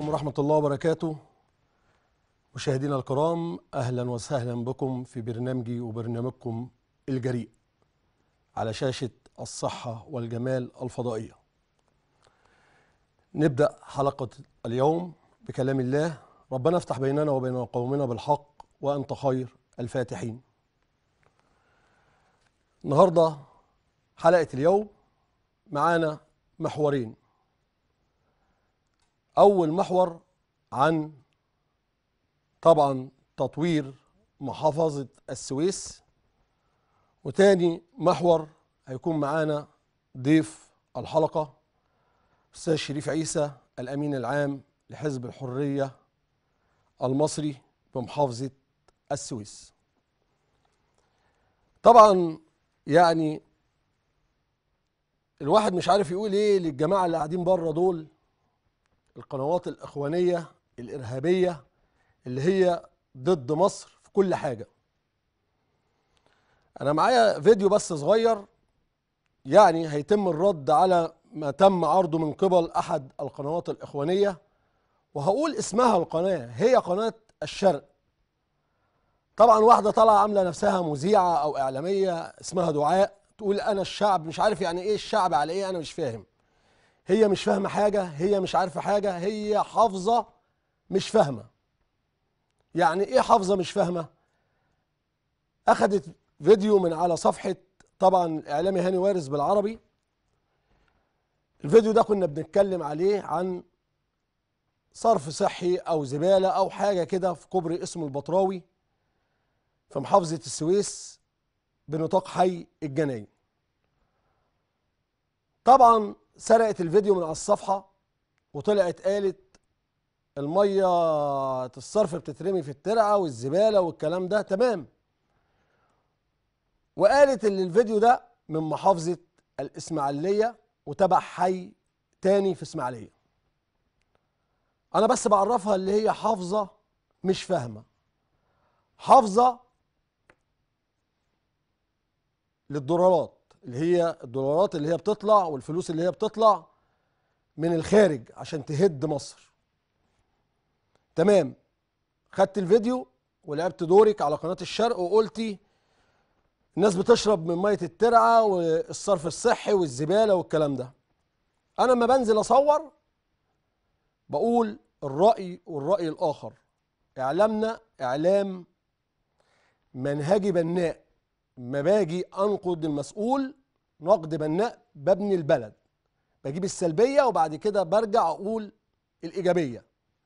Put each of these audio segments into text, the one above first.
عليكم ورحمة الله وبركاته مشاهدينا الكرام أهلا وسهلا بكم في برنامجي وبرنامجكم الجريء على شاشة الصحة والجمال الفضائية نبدأ حلقة اليوم بكلام الله ربنا افتح بيننا وبين قومنا بالحق وأنت خير الفاتحين النهاردة حلقة اليوم معانا محورين أول محور عن طبعا تطوير محافظة السويس وتاني محور هيكون معانا ضيف الحلقة أستاذ شريف عيسى الأمين العام لحزب الحرية المصري بمحافظة السويس طبعا يعني الواحد مش عارف يقول ايه للجماعة اللي قاعدين بره دول القنوات الإخوانية الإرهابية اللي هي ضد مصر في كل حاجة أنا معايا فيديو بس صغير يعني هيتم الرد على ما تم عرضه من قبل أحد القنوات الإخوانية وهقول اسمها القناة هي قناة الشرق طبعا واحدة طالعة عاملة نفسها مذيعة أو إعلامية اسمها دعاء تقول أنا الشعب مش عارف يعني إيه الشعب على إيه أنا مش فاهم هي مش فاهمة حاجة هي مش عارفة حاجة هي حافظة مش فاهمة يعني ايه حافظة مش فاهمة اخدت فيديو من على صفحة طبعا الاعلامي هاني وارث بالعربي الفيديو ده كنا بنتكلم عليه عن صرف صحي او زبالة او حاجة كده في كوبري اسمه البطراوي في محافظة السويس بنطاق حي الجناين طبعا سرقت الفيديو من على الصفحة وطلعت قالت المية الصرف بتترمي في الترعة والزبالة والكلام ده تمام وقالت ان الفيديو ده من محافظة الإسماعيلية وتبع حي تاني في إسماعيلية أنا بس بعرفها اللي هي حافظة مش فاهمة حافظة للدولارات اللي هي الدولارات اللي هي بتطلع والفلوس اللي هي بتطلع من الخارج عشان تهد مصر تمام خدت الفيديو ولعبت دورك على قناة الشرق وقلتي الناس بتشرب من مية الترعة والصرف الصحي والزبالة والكلام ده أنا لما بنزل أصور بقول الرأي والرأي الآخر إعلامنا إعلام منهجي بناء ما باجي أنقد المسؤول نقد بناء ببني البلد بجيب السلبية وبعد كده برجع أقول الإيجابية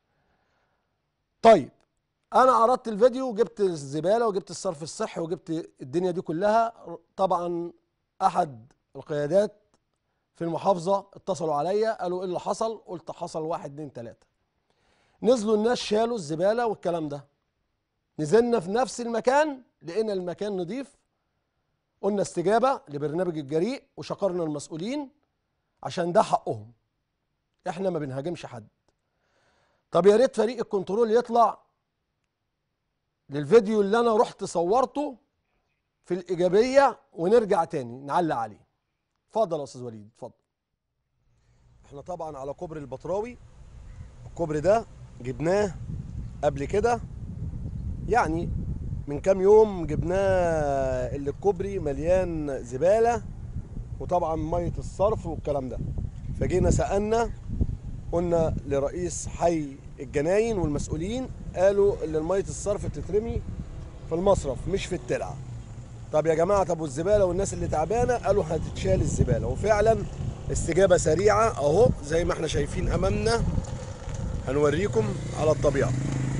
طيب انا عرضت الفيديو وجبت الزباله وجبت الصرف الصحي وجبت الدنيا دي كلها طبعا احد القيادات في المحافظه اتصلوا عليا قالوا ايه اللي حصل قلت حصل واحد اتنين تلاته نزلوا الناس شالوا الزباله والكلام ده نزلنا في نفس المكان لقينا المكان نضيف قلنا استجابه لبرنامج الجريء وشكرنا المسؤولين عشان ده حقهم احنا ما بنهاجمش حد طب يا ريت فريق الكنترول يطلع للفيديو اللي انا رحت صورته في الايجابيه ونرجع تاني نعلق عليه اتفضل يا استاذ وليد اتفضل احنا طبعا على كوبري البطراوي الكوبري ده جبناه قبل كده يعني من كام يوم جبناه اللي الكوبري مليان زباله وطبعا ميه الصرف والكلام ده فجينا سالنا قلنا لرئيس حي الجناين والمسؤولين قالوا ان الميه الصرف بتترمي في المصرف مش في الترعه طب يا جماعه طب والزباله والناس اللي تعبانه قالوا هتتشال الزباله وفعلا استجابه سريعه اهو زي ما احنا شايفين امامنا هنوريكم على الطبيعه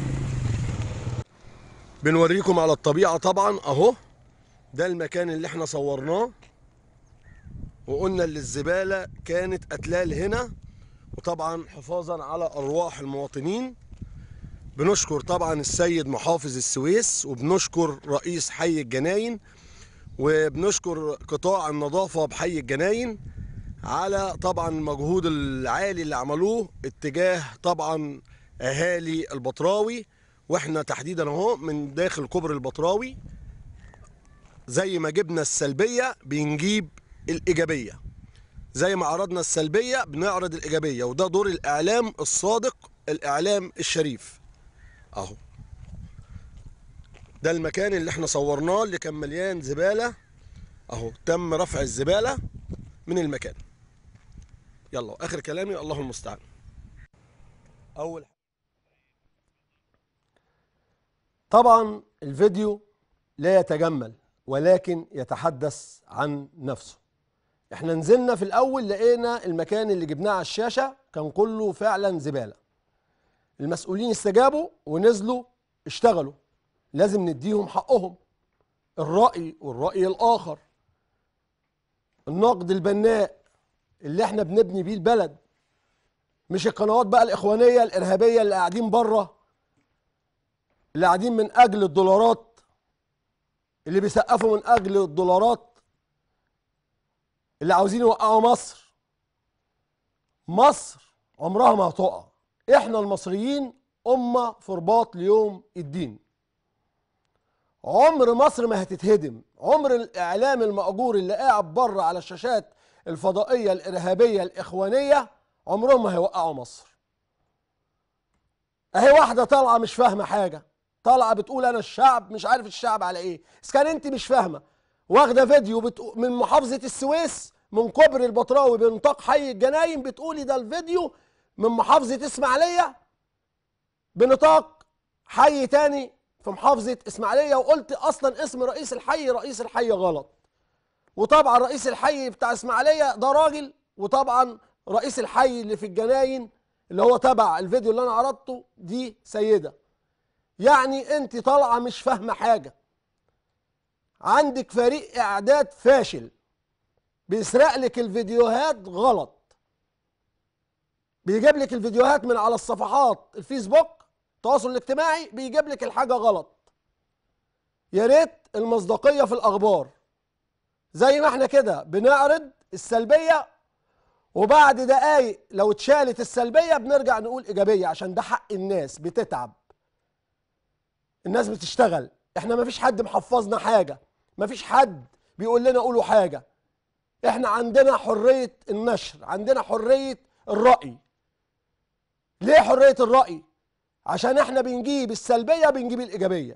بنوريكم على الطبيعه طبعا اهو ده المكان اللي احنا صورناه وقلنا ان الزباله كانت اتلال هنا وطبعا حفاظا على ارواح المواطنين بنشكر طبعا السيد محافظ السويس وبنشكر رئيس حي الجناين وبنشكر قطاع النظافه بحي الجناين على طبعا المجهود العالي اللي عملوه اتجاه طبعا اهالي البطراوي واحنا تحديدا اهو من داخل كوبري البطراوي زي ما جبنا السلبيه بنجيب الايجابيه زي ما عرضنا السلبيه بنعرض الايجابيه وده دور الاعلام الصادق الاعلام الشريف اهو ده المكان اللي احنا صورناه اللي كان مليان زباله اهو تم رفع الزباله من المكان يلا اخر كلامي الله المستعان اول طبعا الفيديو لا يتجمل ولكن يتحدث عن نفسه احنا نزلنا في الاول لقينا المكان اللي جبناه على الشاشه كان كله فعلا زباله المسؤولين استجابوا ونزلوا اشتغلوا لازم نديهم حقهم الرأي والرأي الآخر النقد البناء اللي احنا بنبني بيه البلد مش القنوات بقى الإخوانية الإرهابية اللي قاعدين بره اللي قاعدين من أجل الدولارات اللي بيسقفوا من أجل الدولارات اللي عاوزين يوقعوا مصر مصر عمرها ما هتقع احنا المصريين أمة في رباط ليوم الدين عمر مصر ما هتتهدم عمر الإعلام المأجور اللي قاعد بره على الشاشات الفضائية الإرهابية الإخوانية عمرهم ما هيوقعوا مصر أهي واحدة طالعة مش فاهمة حاجة طالعة بتقول أنا الشعب مش عارف الشعب على إيه إذا كان أنت مش فاهمة واخدة فيديو بتقو... من محافظة السويس من كوبري البطراوي بنطاق حي الجناين بتقولي ده الفيديو من محافظة إسماعيلية بنطاق حي تاني في محافظة إسماعيلية وقلت أصلا اسم رئيس الحي رئيس الحي غلط وطبعا رئيس الحي بتاع إسماعيلية ده راجل وطبعا رئيس الحي اللي في الجناين اللي هو تبع الفيديو اللي أنا عرضته دي سيدة يعني أنت طالعة مش فاهمة حاجة عندك فريق إعداد فاشل بيسرق لك الفيديوهات غلط بيجيب لك الفيديوهات من على الصفحات الفيسبوك التواصل الاجتماعي بيجيب لك الحاجه غلط يا ريت المصداقيه في الاخبار زي ما احنا كده بنعرض السلبيه وبعد دقايق لو اتشالت السلبيه بنرجع نقول ايجابيه عشان ده حق الناس بتتعب الناس بتشتغل احنا ما فيش حد محفظنا حاجه ما فيش حد بيقول لنا قولوا حاجه احنا عندنا حريه النشر عندنا حريه الراي ليه حريه الراي عشان احنا بنجيب السلبيه بنجيب الايجابيه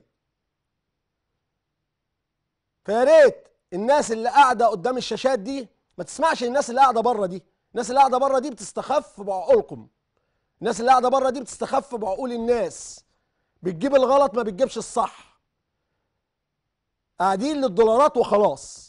فيا ريت الناس اللي قاعده قدام الشاشات دي ما تسمعش الناس اللي قاعده بره دي الناس اللي قاعده بره دي بتستخف بعقولكم الناس اللي قاعده بره دي بتستخف بعقول الناس بتجيب الغلط ما بتجيبش الصح قاعدين للدولارات وخلاص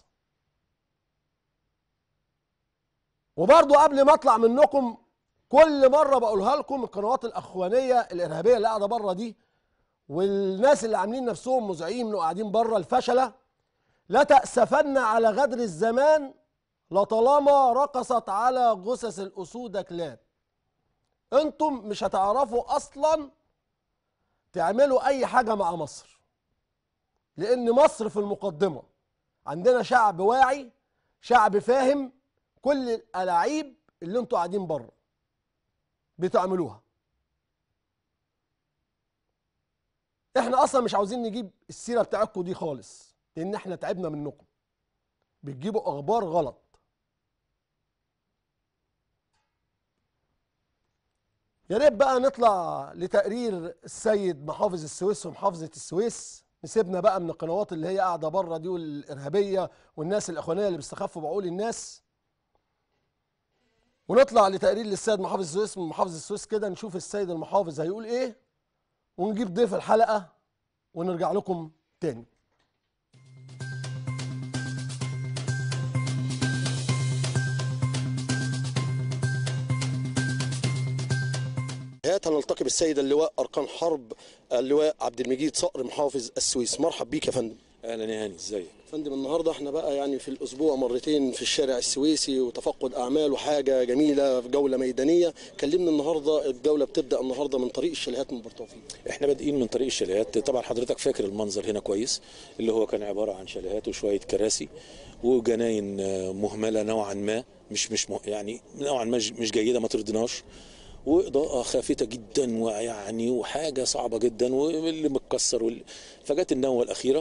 وبرضه قبل ما اطلع منكم كل مره بقولها لكم القنوات الاخوانيه الارهابيه اللي قاعده بره دي والناس اللي عاملين نفسهم مذيعين وقاعدين بره الفشله لا تأسفن على غدر الزمان لطالما رقصت على جثث الاسود كلاب انتم مش هتعرفوا اصلا تعملوا اي حاجه مع مصر لان مصر في المقدمه عندنا شعب واعي شعب فاهم كل الالاعيب اللي انتوا قاعدين بره بتعملوها احنا اصلا مش عاوزين نجيب السيره بتاعتكم دي خالص لان احنا تعبنا منكم بتجيبوا اخبار غلط يا ريت بقى نطلع لتقرير السيد محافظ السويس ومحافظه السويس نسيبنا بقى من القنوات اللي هي قاعده بره دي والارهابيه والناس الاخوانيه اللي بيستخفوا بعقول الناس ونطلع لتقرير للسيد محافظ السويس من محافظ السويس كده نشوف السيد المحافظ هيقول ايه ونجيب ضيف الحلقه ونرجع لكم تاني نهاية نلتقي بالسيد اللواء أركان حرب اللواء عبد المجيد صقر محافظ السويس مرحب بيك يا فندم اهلا يا هاني ازيك فندم النهارده احنا بقى يعني في الاسبوع مرتين في الشارع السويسي وتفقد اعمال وحاجه جميله في جوله ميدانيه كلمنا النهارده الجوله بتبدا النهارده من طريق الشاليهات من برطوفي احنا بادئين من طريق الشاليهات طبعا حضرتك فاكر المنظر هنا كويس اللي هو كان عباره عن شاليهات وشويه كراسي وجناين آه، مهمله نوعا ما مش مش مه- يعني نوعا ما ج- مش جيده ما ترضيناش واضاءه خافته جدا ويعني وحاجه صعبه جدا واللي متكسر وال... فجت النوه الاخيره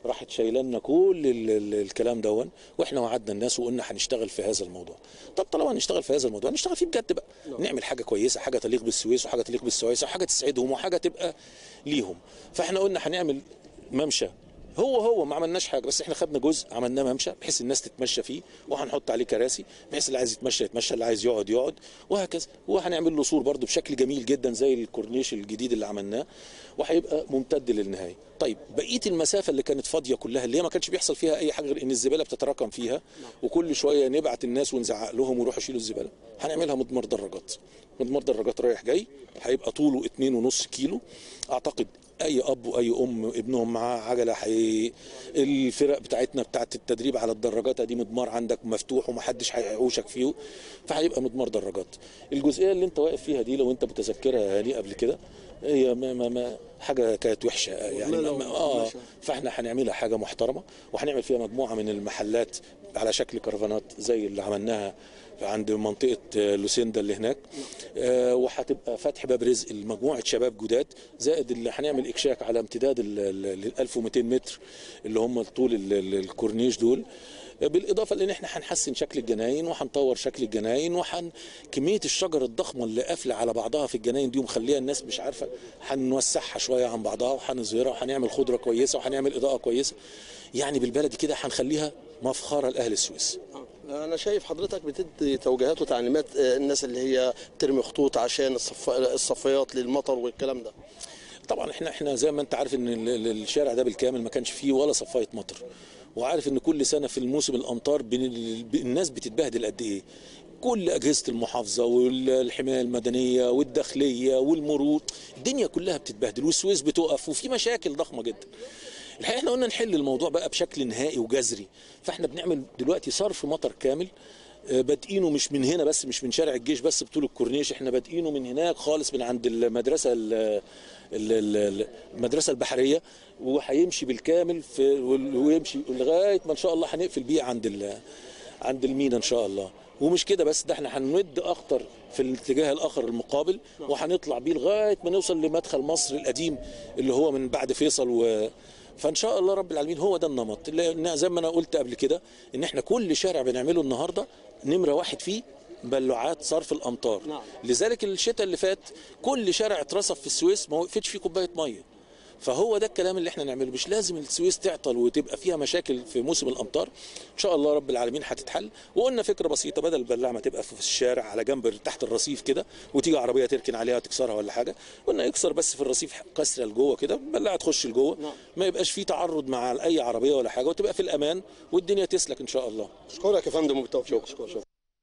راحت شايله لنا كل ال- ال- الكلام دون واحنا وعدنا الناس وقلنا هنشتغل في هذا الموضوع طب طالما هنشتغل في هذا الموضوع نشتغل فيه بجد بقى نعمل حاجه كويسه حاجه تليق بالسويس وحاجه تليق بالسويس وحاجه تسعدهم وحاجه تبقى ليهم فاحنا قلنا هنعمل ممشى هو هو ما عملناش حاجه بس احنا خدنا جزء عملناه ممشى بحيث الناس تتمشى فيه وهنحط عليه كراسي بحيث اللي عايز يتمشى يتمشى اللي عايز يقعد يقعد وهكذا وهنعمل له سور برده بشكل جميل جدا زي الكورنيش الجديد اللي عملناه وهيبقى ممتد للنهايه طيب بقيه المسافه اللي كانت فاضيه كلها اللي هي ما كانش بيحصل فيها اي حاجه غير ان الزباله بتتراكم فيها وكل شويه نبعت الناس ونزعق لهم ويروحوا يشيلوا الزباله هنعملها مضمار دراجات مضمار دراجات رايح جاي هيبقى طوله 2.5 كيلو اعتقد اي اب واي ام ابنهم معاه عجله حي... الفرق بتاعتنا بتاعت التدريب على الدراجات دي مضمار عندك مفتوح ومحدش هيعوشك فيه فهيبقى مضمار دراجات الجزئيه اللي انت واقف فيها دي لو انت متذكرها يا هاني قبل كده هي ما ما ما حاجه كانت وحشه يعني مهملة ما اه ومهمشة. فاحنا هنعملها حاجه محترمه وهنعمل فيها مجموعه من المحلات على شكل كرفانات زي اللي عملناها عند منطقه آه، لوسيندا اللي هناك آه، وهتبقى فتح باب رزق لمجموعه شباب جداد زائد اللي هنعمل اكشاك على امتداد ال ال- ال 1200 متر اللي هم طول ال- ال- الكورنيش دول بالاضافه لان احنا هنحسن شكل الجناين وهنطور شكل الجناين وحن كميه الشجر الضخمه اللي قافله على بعضها في الجناين دي ومخليها الناس مش عارفه هنوسعها شويه عن بعضها وهنظهرها وهنعمل خضره كويسه وهنعمل اضاءه كويسه يعني بالبلدي كده هنخليها مفخره لاهل السويس انا شايف حضرتك بتدي توجيهات وتعليمات آه، الناس اللي هي ترمي خطوط عشان الصف... الصفيات للمطر والكلام ده طبعا احنا احنا زي ما انت عارف ان ال- ال- الشارع ده بالكامل ما كانش فيه ولا صفايه مطر وعارف ان كل سنه في الموسم الامطار بين ال- ب- الناس بتتبهدل قد ايه كل اجهزه المحافظه والحمايه المدنيه والداخليه والمرور الدنيا كلها بتتبهدل والسويس بتقف وفي مشاكل ضخمه جدا الحقيقه احنا قلنا نحل الموضوع بقى بشكل نهائي وجذري فاحنا بنعمل دلوقتي صرف مطر كامل آه، بادئينه مش من هنا بس مش من شارع الجيش بس بطول الكورنيش احنا بادئينه من هناك خالص من عند المدرسه ال- ال- ال- المدرسه البحريه وهيمشي بالكامل في وال- ويمشي لغايه ما ان شاء الله هنقفل بيه عند ال- عند المينا ان شاء الله ومش كده بس ده احنا هنمد اخطر في الاتجاه الاخر المقابل وهنطلع بيه لغايه ما نوصل لمدخل مصر القديم اللي هو من بعد فيصل و فان شاء الله رب العالمين هو ده النمط لان زي ما انا قلت قبل كده ان احنا كل شارع بنعمله النهارده نمره واحد فيه بلوعات صرف الامطار نعم. لذلك الشتاء اللي فات كل شارع اترصف في السويس ما وقفتش فيه كوبايه ميه فهو ده الكلام اللي احنا نعمله مش لازم السويس تعطل وتبقى فيها مشاكل في موسم الامطار ان شاء الله رب العالمين هتتحل وقلنا فكره بسيطه بدل البلاعه ما تبقى في الشارع على جنب تحت الرصيف كده وتيجي عربيه تركن عليها تكسرها ولا حاجه قلنا يكسر بس في الرصيف كسره لجوه كده البلاعه تخش لجوه نعم. ما يبقاش فيه تعرض مع اي عربيه ولا حاجه وتبقى في الامان والدنيا تسلك ان شاء الله اشكرك يا فندم وبالتوفيق شكرا شكرا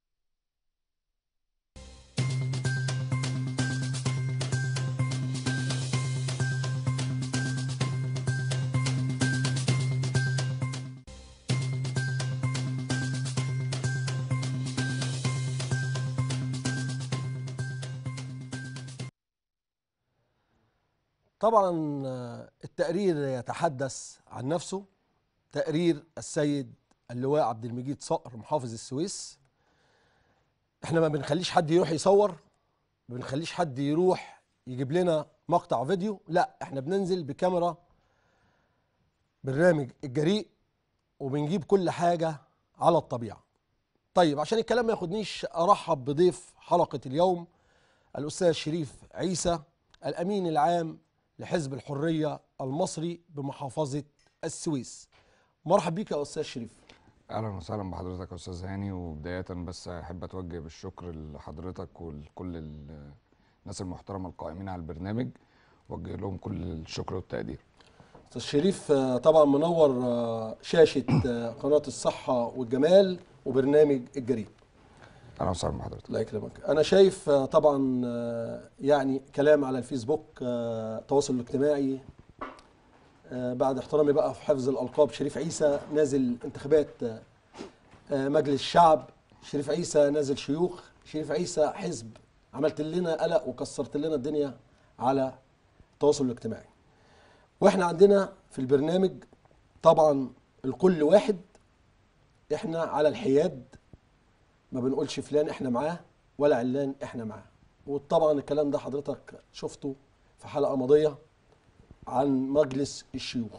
طبعا آه، التقرير يتحدث عن نفسه تقرير السيد اللواء عبد المجيد صقر محافظ السويس احنا ما بنخليش حد يروح يصور ما بنخليش حد يروح يجيب لنا مقطع فيديو لا احنا بننزل بكاميرا برنامج الجريء وبنجيب كل حاجة على الطبيعة طيب عشان الكلام ما ياخدنيش ارحب بضيف حلقة اليوم الأستاذ شريف عيسى الأمين العام لحزب الحرية المصري بمحافظة السويس مرحب بك يا أستاذ شريف اهلا وسهلا بحضرتك يا استاذ هاني وبدايه بس احب اتوجه بالشكر لحضرتك ولكل ال- الناس المحترمه القائمين على البرنامج وجه لهم كل الشكر والتقدير أستاذ شريف آه، طبعا منور آه، شاشة آه، قناة الصحة والجمال وبرنامج الجريء اهلا وسهلا بحضرتك الله يكرمك أنا شايف آه، طبعا آه، يعني كلام على الفيسبوك آه، التواصل الاجتماعي آه، بعد احترامي بقى في حفظ الألقاب شريف عيسى نازل انتخابات آه، آه، مجلس الشعب شريف عيسى نازل شيوخ شريف عيسى حزب عملت لنا قلق وكسرت لنا الدنيا على التواصل الاجتماعي واحنا عندنا في البرنامج طبعا الكل واحد احنا على الحياد ما بنقولش فلان احنا معاه ولا علان احنا معاه وطبعا الكلام ده حضرتك شفته في حلقة ماضية عن مجلس الشيوخ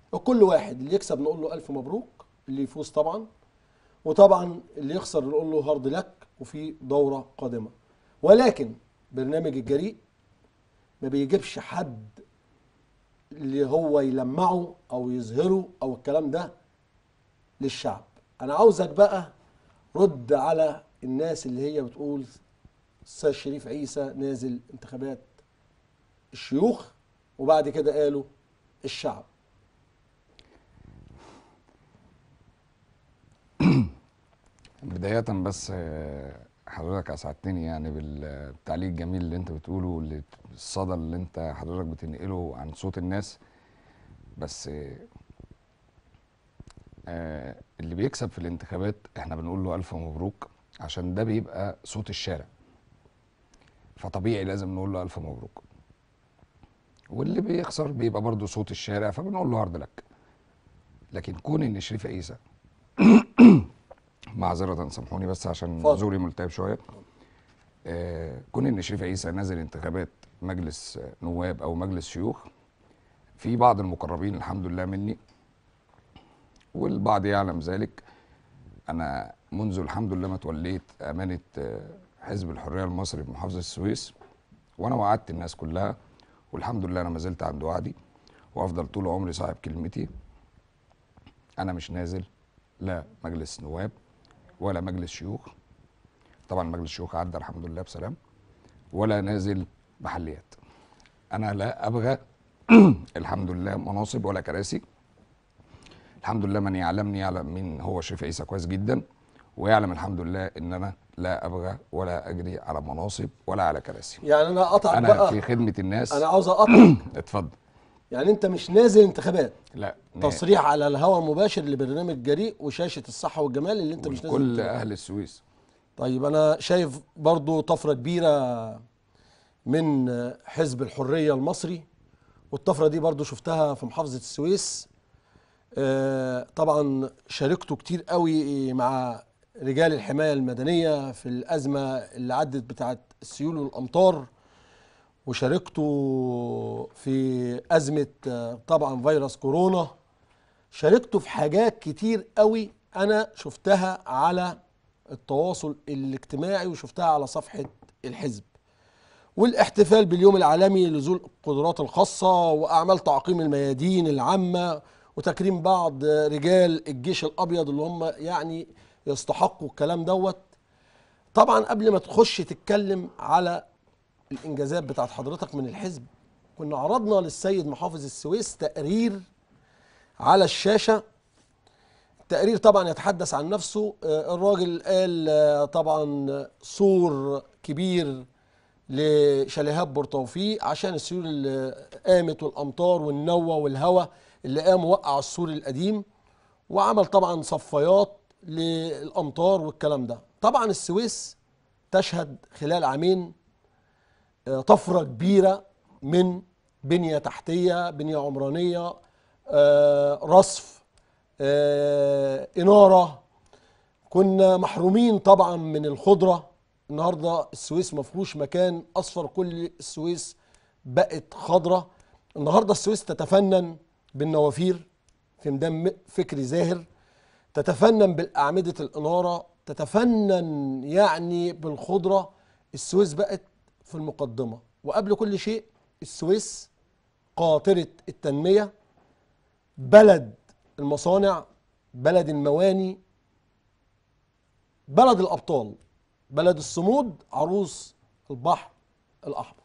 كل واحد اللي يكسب نقول له الف مبروك اللي يفوز طبعا وطبعا اللي يخسر نقول له هارد لك وفي دوره قادمه ولكن برنامج الجريء ما بيجيبش حد اللي هو يلمعه او يظهره او الكلام ده للشعب انا عاوزك بقى رد على الناس اللي هي بتقول استاذ شريف عيسى نازل انتخابات الشيوخ وبعد كده قالوا الشعب بداية بس آه، حضرتك أسعدتني يعني بال- بالتعليق الجميل اللي أنت بتقوله واللي- الصدى اللي أنت حضرتك بتنقله عن صوت الناس بس آه، آه، اللي بيكسب في الانتخابات احنا بنقول له ألف مبروك عشان ده بيبقى صوت الشارع فطبيعي لازم نقول له ألف مبروك واللي بيخسر بيبقى برضه صوت الشارع فبنقول له هارد لك لكن كون ان شريف عيسى معذرة سامحوني بس عشان اتفضل. زوري ملتهب شوية آه كون ان شريف عيسى نازل انتخابات مجلس آه، نواب او مجلس شيوخ في بعض المقربين الحمد لله مني والبعض يعلم ذلك انا منذ الحمد لله ما توليت امانه آه، حزب الحريه المصري بمحافظه السويس وانا وعدت الناس كلها والحمد لله انا ما زلت عند وعدي وافضل طول عمري صاحب كلمتي انا مش نازل لا مجلس نواب ولا مجلس شيوخ طبعا مجلس شيوخ عدى الحمد لله بسلام ولا نازل محليات انا لا ابغى الحمد لله مناصب ولا كراسي الحمد لله من يعلمني يعلم مين هو شريف عيسى كويس جدا ويعلم الحمد لله ان انا لا ابغى ولا اجري على مناصب ولا على كراسي يعني انا اقطعك انا بقى في خدمه الناس انا عاوز اقطع اتفضل يعني انت مش نازل انتخابات لا نا- تصريح على الهواء مباشر لبرنامج جريء وشاشه الصحه والجمال اللي انت مش نازل كل انتخابات. اهل السويس طيب انا شايف برضو طفره كبيره من حزب الحريه المصري والطفره دي برضو شفتها في محافظه السويس آه، طبعا شاركته كتير قوي مع رجال الحمايه المدنيه في الازمه اللي عدت بتاعه السيول والامطار وشاركته في ازمه آه، طبعا فيروس كورونا شاركته في حاجات كتير قوي انا شفتها على التواصل الاجتماعي وشفتها على صفحه الحزب والاحتفال باليوم العالمي لذوي القدرات الخاصه واعمال تعقيم الميادين العامه وتكريم بعض رجال الجيش الابيض اللي هم يعني يستحقوا الكلام دوت طبعا قبل ما تخش تتكلم على الانجازات بتاعت حضرتك من الحزب كنا عرضنا للسيد محافظ السويس تقرير على الشاشه التقرير طبعا يتحدث عن نفسه آه، الراجل قال آه، طبعا سور كبير لشاليهات بورتوفيق عشان السيول اللي قامت والامطار والنوى والهواء اللي قام وقع السور القديم وعمل طبعا صفايات للامطار والكلام ده طبعا السويس تشهد خلال عامين آه، طفره كبيره من بنيه تحتيه بنيه عمرانيه آه، رصف آه، اناره كنا محرومين طبعا من الخضره النهارده السويس ما فيهوش مكان اصفر كل السويس بقت خضره النهارده السويس تتفنن بالنوافير في ميدان فكري زاهر تتفنن بالاعمده الاناره تتفنن يعني بالخضره السويس بقت في المقدمه وقبل كل شيء السويس قاطره التنميه بلد المصانع بلد المواني بلد الابطال بلد الصمود عروس البحر الاحمر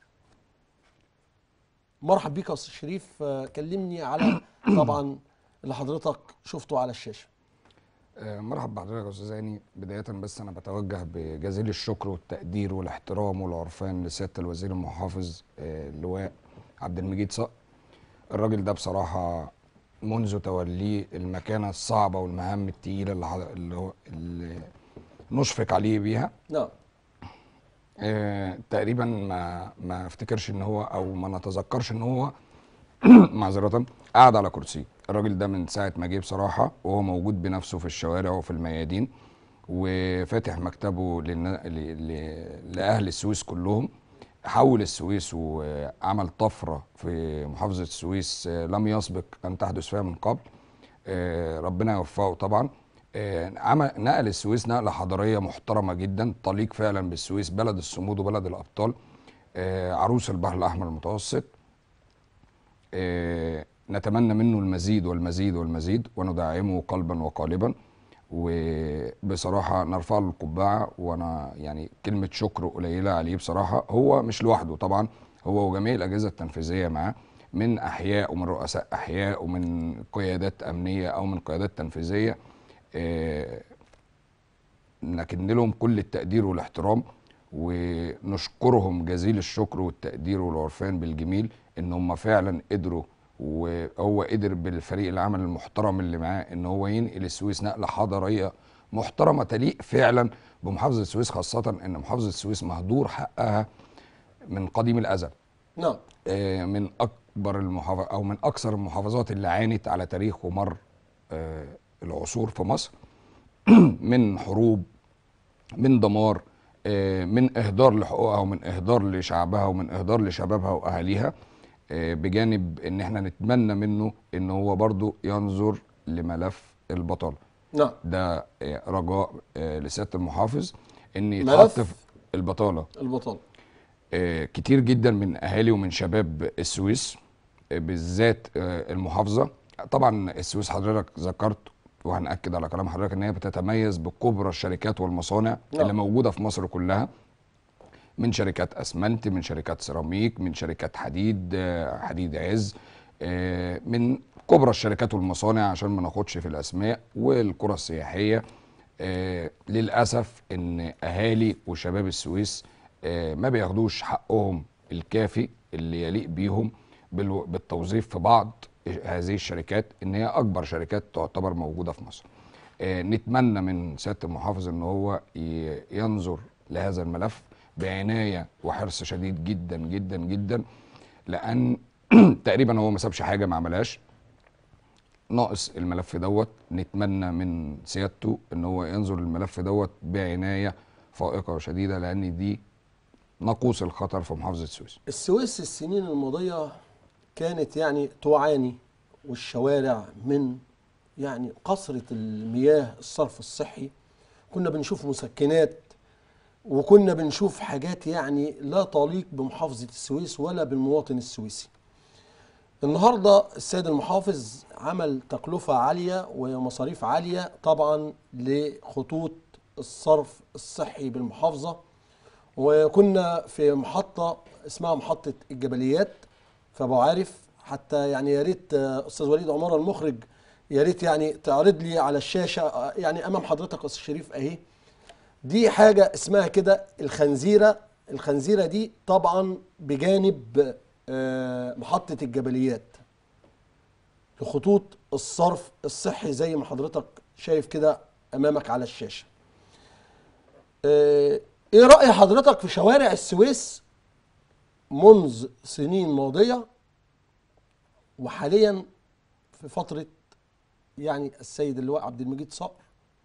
مرحب بيك يا استاذ شريف آه، كلمني على طبعا اللي حضرتك شفته على الشاشه آه، مرحب بحضرتك يا استاذ هاني بدايه بس انا بتوجه بجزيل الشكر والتقدير والاحترام والعرفان لسياده الوزير المحافظ آه، اللواء عبد المجيد صقر الراجل ده بصراحه منذ توليه المكانه الصعبه والمهام التقيله اللي حض- اللي, هو اللي نشفق عليه بيها نعم آه، تقريبا ما ما افتكرش ان هو او ما نتذكرش ان هو معذرة قعد على كرسي الراجل ده من ساعة ما جه بصراحة وهو موجود بنفسه في الشوارع وفي الميادين وفاتح مكتبه للنا... ل... ل... لأهل السويس كلهم حول السويس وعمل طفره في محافظه السويس آه، لم يسبق ان تحدث فيها من قبل آه، ربنا يوفقه طبعا آه، عمل نقل السويس نقله حضاريه محترمه جدا تليق فعلا بالسويس بلد الصمود وبلد الابطال آه، عروس البحر الاحمر المتوسط آه، نتمنى منه المزيد والمزيد والمزيد وندعمه قلبا وقالبا وبصراحة نرفع له القبعة وأنا يعني كلمة شكر قليلة عليه بصراحة هو مش لوحده طبعا هو وجميع الأجهزة التنفيذية معاه من أحياء ومن رؤساء أحياء ومن قيادات أمنية أو من قيادات تنفيذية آه، نكن لهم كل التقدير والاحترام ونشكرهم جزيل الشكر والتقدير والعرفان بالجميل ان هم فعلا قدروا وهو قدر بالفريق العمل المحترم اللي معاه ان هو ينقل السويس نقله حضاريه محترمه تليق فعلا بمحافظه السويس خاصه ان محافظه السويس مهدور حقها من قديم الازل نعم آه، من اكبر المحافظ او من اكثر المحافظات اللي عانت على تاريخ ومر آه، العصور في مصر من حروب من دمار آه، من اهدار لحقوقها ومن اهدار لشعبها ومن اهدار لشبابها واهاليها آه، بجانب ان احنا نتمنى منه ان هو برضو ينظر لملف البطاله نعم ده آه، رجاء آه، لسياده المحافظ ان ملف؟ يتحط في البطاله البطاله آه، كتير جدا من اهالي ومن شباب السويس آه، بالذات آه، المحافظه طبعا السويس حضرتك ذكرت وهنأكد على كلام حضرتك ان هي بتتميز بكبرى الشركات والمصانع نعم. اللي موجوده في مصر كلها من شركات اسمنت من شركات سيراميك من شركات حديد آه، حديد عز آه، من كبرى الشركات والمصانع عشان ما ناخدش في الاسماء والقرى السياحيه آه، للاسف ان اهالي وشباب السويس آه، ما بياخدوش حقهم الكافي اللي يليق بيهم بالو- بالتوظيف في بعض هذه الشركات ان هي اكبر شركات تعتبر موجوده في مصر آه، نتمنى من سياده المحافظ ان هو ي- ينظر لهذا الملف بعنايه وحرص شديد جدا جدا جدا لان تقريبا هو ما سابش حاجه ما عملهاش ناقص الملف دوت نتمنى من سيادته ان هو ينظر الملف دوت بعنايه فائقه وشديده لان دي ناقوس الخطر في محافظه السويس السويس السنين الماضية كانت يعني تعاني والشوارع من يعني قصرة المياه الصرف الصحي كنا بنشوف مسكنات وكنا بنشوف حاجات يعني لا تليق بمحافظة السويس ولا بالمواطن السويسي النهاردة السيد المحافظ عمل تكلفة عالية ومصاريف عالية طبعا لخطوط الصرف الصحي بالمحافظة وكنا في محطة اسمها محطة الجبليات في أبو عارف حتى يعني يا ريت آه، أستاذ وليد عمارة المخرج يا ريت يعني تعرض لي على الشاشة آه، يعني أمام حضرتك يا أستاذ شريف أهي دي حاجة اسمها كده الخنزيرة الخنزيرة دي طبعا بجانب آه، محطة الجبليات لخطوط الصرف الصحي زي ما حضرتك شايف كده أمامك على الشاشة آه، ايه رأي حضرتك في شوارع السويس منذ سنين ماضية وحاليا في فترة يعني السيد اللواء عبد المجيد صقر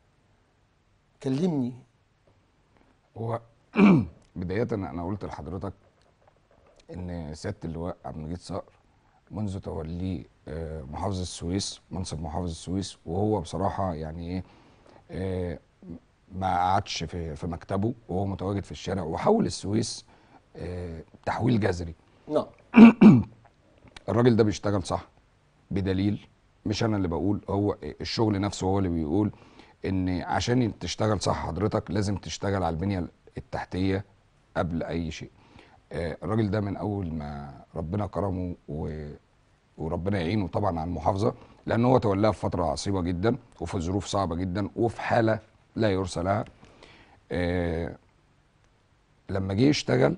كلمني هو بداية أنا قلت لحضرتك إن سيادة اللواء عبد المجيد صقر منذ توليه آه، محافظة السويس منصب محافظ السويس وهو بصراحة يعني إيه آه، ما قعدش في في مكتبه وهو متواجد في الشارع وحول السويس آه، تحويل جذري نعم الراجل ده بيشتغل صح بدليل مش انا اللي بقول هو الشغل نفسه هو اللي بيقول ان عشان تشتغل صح حضرتك لازم تشتغل على البنيه التحتيه قبل اي شيء آه، الراجل ده من اول ما ربنا كرمه و... وربنا يعينه طبعا على المحافظه لان هو تولاها في فتره عصيبه جدا وفي ظروف صعبه جدا وفي حاله لا يرثى لها آه، لما جه يشتغل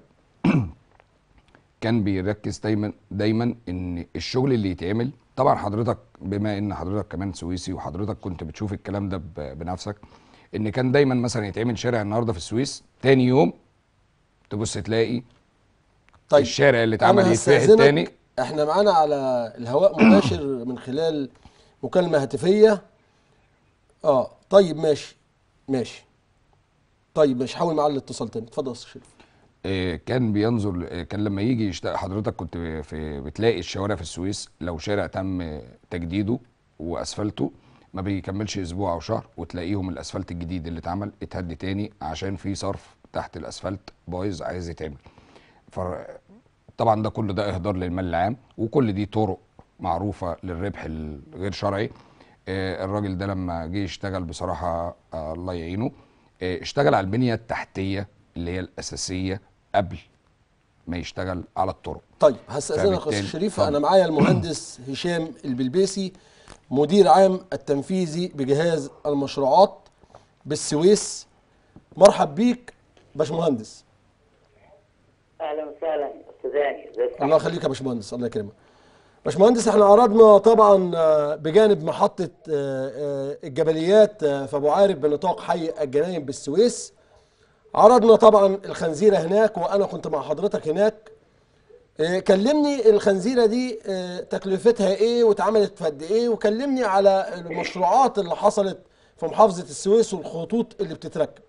كان بيركز دايما دايما ان الشغل اللي يتعمل طبعا حضرتك بما ان حضرتك كمان سويسي وحضرتك كنت بتشوف الكلام ده ب- بنفسك ان كان دايما مثلا يتعمل شارع النهارده في السويس تاني يوم تبص تلاقي طيب الشارع اللي اتعمل أنا يتفحت هستأذنك، تاني احنا معانا على الهواء مباشر من خلال مكالمة هاتفية اه طيب ماشي ماشي طيب ماشي حاول معاه الاتصال تاني اتفضل يا استاذ شريف آه، كان بينظر آه، كان لما يجي يشتغل حضرتك كنت في بتلاقي الشوارع في السويس لو شارع تم تجديده واسفلته ما بيكملش اسبوع او شهر وتلاقيهم الاسفلت الجديد اللي اتعمل اتهد تاني عشان في صرف تحت الاسفلت بايظ عايز يتعمل فر- طبعا ده كل ده اهدار للمال العام وكل دي طرق معروفه للربح الغير شرعي آه، الراجل ده لما جه يشتغل بصراحه آه، الله يعينه آه، اشتغل على البنيه التحتيه اللي هي الاساسيه قبل ما يشتغل على الطرق طيب هستأذنك يا استاذ فبالتالي- شريف اتفضل. انا معايا المهندس هشام البلبيسي مدير عام التنفيذي بجهاز المشروعات بالسويس مرحب بيك باشمهندس اهلا وسهلا استاذ هاني ازيك الله يخليك يا باشمهندس الله يكرمك باشمهندس احنا عرضنا طبعا آه، بجانب محطة آه، آه، الجبليات آه، في ابو عارف بنطاق حي الجناين بالسويس عرضنا طبعا الخنزيرة هناك وانا كنت مع حضرتك هناك آه، كلمني الخنزيرة دي آه، تكلفتها ايه واتعملت في قد ايه وكلمني على المشروعات اللي حصلت في محافظة السويس والخطوط اللي بتتركب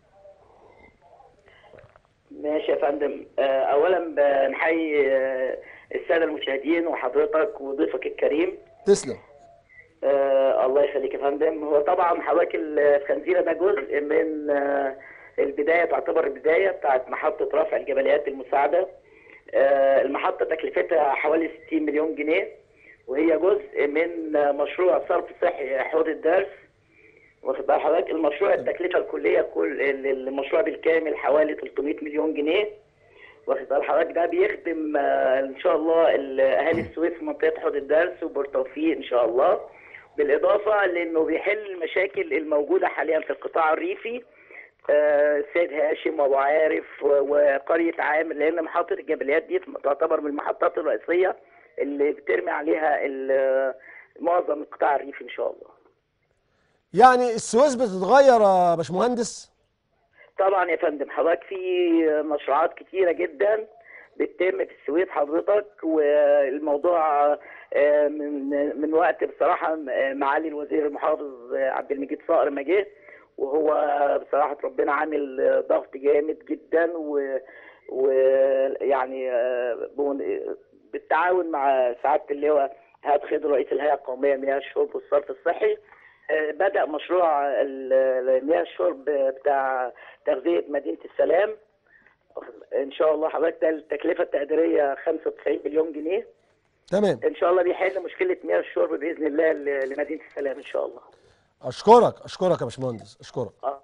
ماشي يا فندم آه، اولا بنحيي آه، الساده المشاهدين وحضرتك وضيفك الكريم تسلم آه، الله يخليك يا فندم هو طبعا حضرتك الخنزيره ده جزء من آه، البدايه تعتبر البدايه بتاعت محطه رفع الجبليات المساعده آه، المحطه تكلفتها حوالي 60 مليون جنيه وهي جزء من آه، مشروع صرف صحي حوض الدرس واخد بال حضرتك المشروع التكلفه الكليه كل المشروع بالكامل حوالي 300 مليون جنيه واخد بال حضرتك ده بيخدم آه، ان شاء الله ال- اهالي السويس في منطقه حوض الدرس وبورتوفيق ان شاء الله بالاضافه لانه بيحل المشاكل الموجوده حاليا في القطاع الريفي آه، السيد هاشم وابو عارف و- وقريه عامر لان محطه الجبليات دي تعتبر من المحطات الرئيسيه اللي بترمي عليها ال- معظم القطاع الريفي ان شاء الله يعني السويس بتتغير يا باشمهندس طبعا يا فندم حضرتك في مشروعات كتيرة جدا بتتم في السويس حضرتك والموضوع آه، من من وقت بصراحة آه، معالي الوزير المحافظ آه، عبد المجيد صقر ما جه وهو بصراحة ربنا عامل آه، ضغط جامد جدا و ويعني آه، بون- بالتعاون مع سعادة اللواء هاد خضر رئيس الهيئة القومية لمياه الشرب والصرف الصحي آه، بدأ مشروع ال- ال- مياه الشرب بتاع تغذية مدينة السلام إن شاء الله حضرتك ده التكلفة التقديرية 95 مليون جنيه تمام إن شاء الله بيحل مشكلة مياه الشرب بإذن الله ل- لمدينة السلام إن شاء الله اشكرك اشكرك يا باشمهندس اشكرك آه.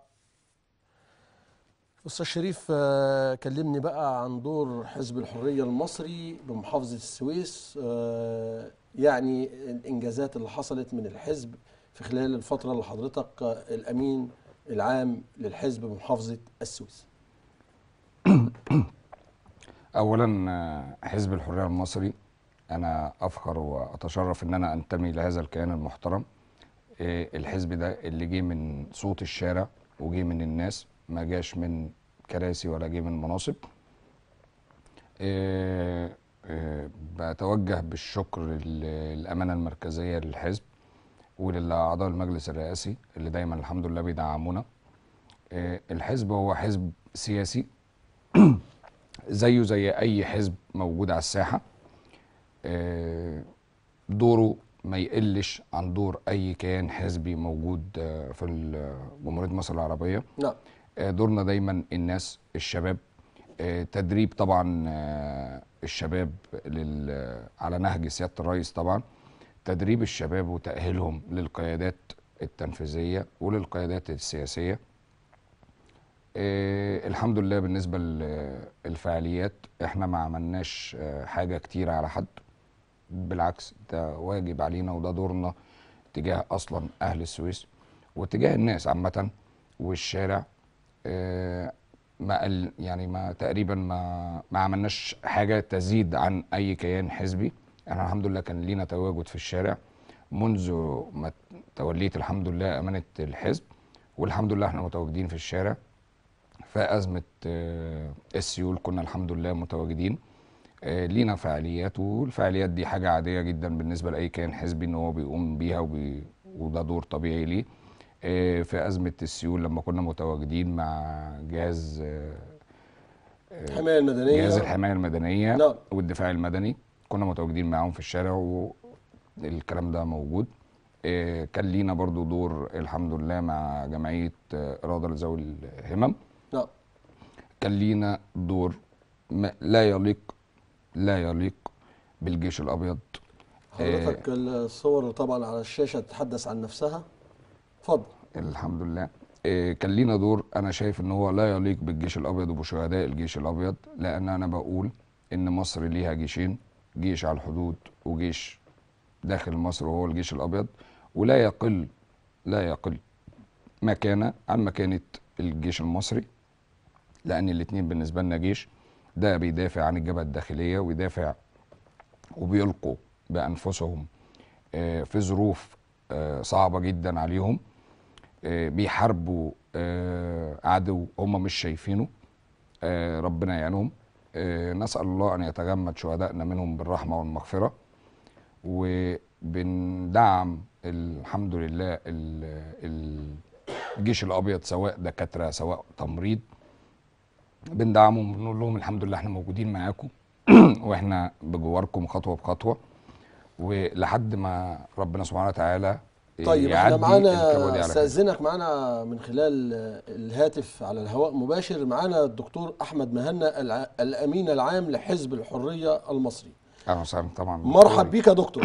استاذ شريف آه، كلمني بقى عن دور حزب الحريه المصري بمحافظه السويس آه، يعني الانجازات اللي حصلت من الحزب في خلال الفتره اللي حضرتك آه، الامين العام للحزب بمحافظه السويس اولا آه، حزب الحريه المصري انا افخر واتشرف ان انا انتمي لهذا الكيان المحترم آه، الحزب ده اللي جه من صوت الشارع وجه من الناس ما جاش من كراسي ولا جه من مناصب آه، آه، بتوجه بالشكر للامانه المركزيه للحزب وللاعضاء المجلس الرئاسي اللي دايما الحمد لله بيدعمونا آه، الحزب هو حزب سياسي زيه زي اي حزب موجود على الساحه آه، دوره ما يقلش عن دور اي كيان حزبي موجود آه، في ال- جمهوريه مصر العربيه نعم آه، دورنا دايما الناس الشباب آه، تدريب طبعا آه، الشباب لل- على نهج سياده الرئيس طبعا تدريب الشباب وتاهيلهم للقيادات التنفيذيه وللقيادات السياسيه آه، الحمد لله بالنسبه للفعاليات احنا ما عملناش آه، حاجه كتيره على حد بالعكس ده واجب علينا وده دورنا تجاه اصلا اهل السويس وتجاه الناس عامه والشارع آه، ما قل يعني ما تقريبا ما ما عملناش حاجه تزيد عن اي كيان حزبي احنا الحمد لله كان لينا تواجد في الشارع منذ ما توليت الحمد لله امانه الحزب والحمد لله احنا متواجدين في الشارع في ازمه آه، السيول كنا الحمد لله متواجدين آه، لينا فعاليات والفعاليات دي حاجه عاديه جدا بالنسبه لاي كيان حزبي ان هو بيقوم بيها وبي وده دور طبيعي ليه آه، في ازمه السيول لما كنا متواجدين مع جهاز آه، الحمايه المدنيه جهاز الحمايه المدنيه نعم. والدفاع المدني كنا متواجدين معاهم في الشارع والكلام ده موجود آه، كان لينا برضو دور الحمد لله مع جمعيه آه، اراده لذوي الهمم نعم كان لينا دور ما لا يليق لا يليق بالجيش الابيض حضرتك الصور طبعا على الشاشه تتحدث عن نفسها اتفضل الحمد لله إيه، كان لينا دور انا شايف ان هو لا يليق بالجيش الابيض وبشهداء الجيش الابيض لان انا بقول ان مصر ليها جيشين جيش على الحدود وجيش داخل مصر وهو الجيش الابيض ولا يقل لا يقل مكانه عن مكانه الجيش المصري لان الاتنين بالنسبه لنا جيش ده بيدافع عن الجبهه الداخليه ويدافع وبيلقوا بانفسهم آه، في ظروف آه، صعبه جدا عليهم آه، بيحاربوا آه، عدو هم مش شايفينه آه، ربنا يعينهم آه، نسأل الله أن يتغمد شهدائنا منهم بالرحمة والمغفرة وبندعم الحمد لله ال- ال- الجيش الأبيض سواء دكاترة سواء تمريض بندعمهم بنقول لهم الحمد لله احنا موجودين معاكم واحنا بجواركم خطوة بخطوة ولحد ما ربنا سبحانه وتعالى طيب احنا يعدي الكبوة دي معانا على خير. استاذنك معانا من خلال الهاتف على الهواء مباشر معانا الدكتور احمد مهنا الع- الامين العام لحزب الحريه المصري اهلا وسهلا طبعا مرحب بيك يا دكتور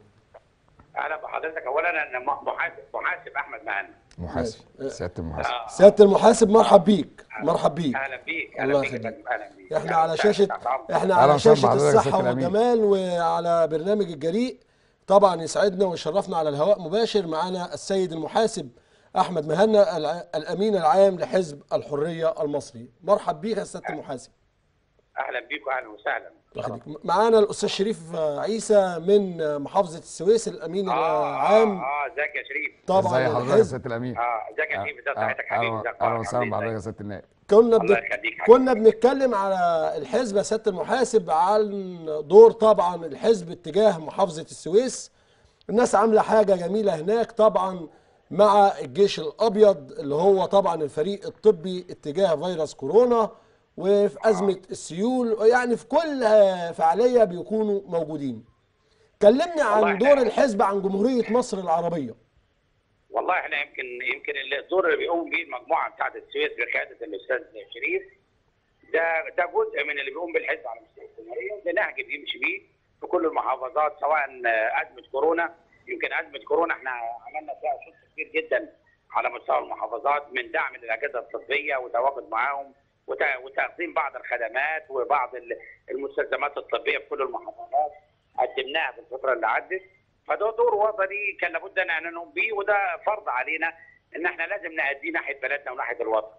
اهلا بحضرتك اولا انا م- محاسب محاسب احمد مهنا محاسب ماشي. سياده المحاسب آه، سياده المحاسب مرحب بيك مرحب بيك اهلا بيك الله اهلا بيك يا يخليك. فندم، اهلا بيك احنا أهلا على وسهلا، شاشه تحت أمرك. احنا أهلا على وسهلا شاشه بحضرتك يا الصحه سيادة الأمين. والجمال وعلى برنامج الجريء طبعا يسعدنا ويشرفنا على الهواء مباشر معانا السيد المحاسب احمد مهنا الع- الامين العام لحزب الحريه المصري مرحب بيك يا سياده المحاسب اهلا بيك واهلا وسهلا الله يخليك. معانا الاستاذ شريف عيسى من محافظه السويس الامين اه العام اه ازيك يا شريف طبعا ازي حضرتك يا الحزب سياده الامين اه ازيك يا شريف ازي صحتك حبيبي اهلا ازيك أهلاً أخبارك؟ وسهلا عامل إيه؟ بحضرتك يا سياده النائب كنا الله بنت... يخليك حبيبي. كنا بنتكلم على الحزب يا سياده المحاسب عن دور طبعا الحزب اتجاه محافظه السويس الناس عامله حاجه جميله هناك طبعا مع الجيش الابيض اللي هو طبعا الفريق الطبي اتجاه فيروس كورونا وفي ازمه السيول يعني في كل آه، فعاليه بيكونوا موجودين كلمني عن والله دور إحنا- الحزب عن جمهوريه مصر العربيه والله احنا يمكن يمكن الدور اللي بيقوم بيه المجموعه بتاعت السويس بقياده الاستاذ شريف ده ده جزء من اللي بيقوم بالحزب على مستوى الجمهوريه وده نهج بيمشي بيه في كل المحافظات سواء ازمه كورونا يمكن ازمه كورونا احنا عملنا فيها شغل كبير جدا على مستوى المحافظات من دعم للاجهزه الطبيه وتواجد معاهم وت- وتقديم بعض الخدمات وبعض ال- المستلزمات الطبيه في كل المحافظات قدمناها في الفتره اللي عدت فده دور وطني كان لابد ان نقوم بيه وده فرض علينا ان احنا لازم نأديه ناحيه بلدنا وناحيه الوطن.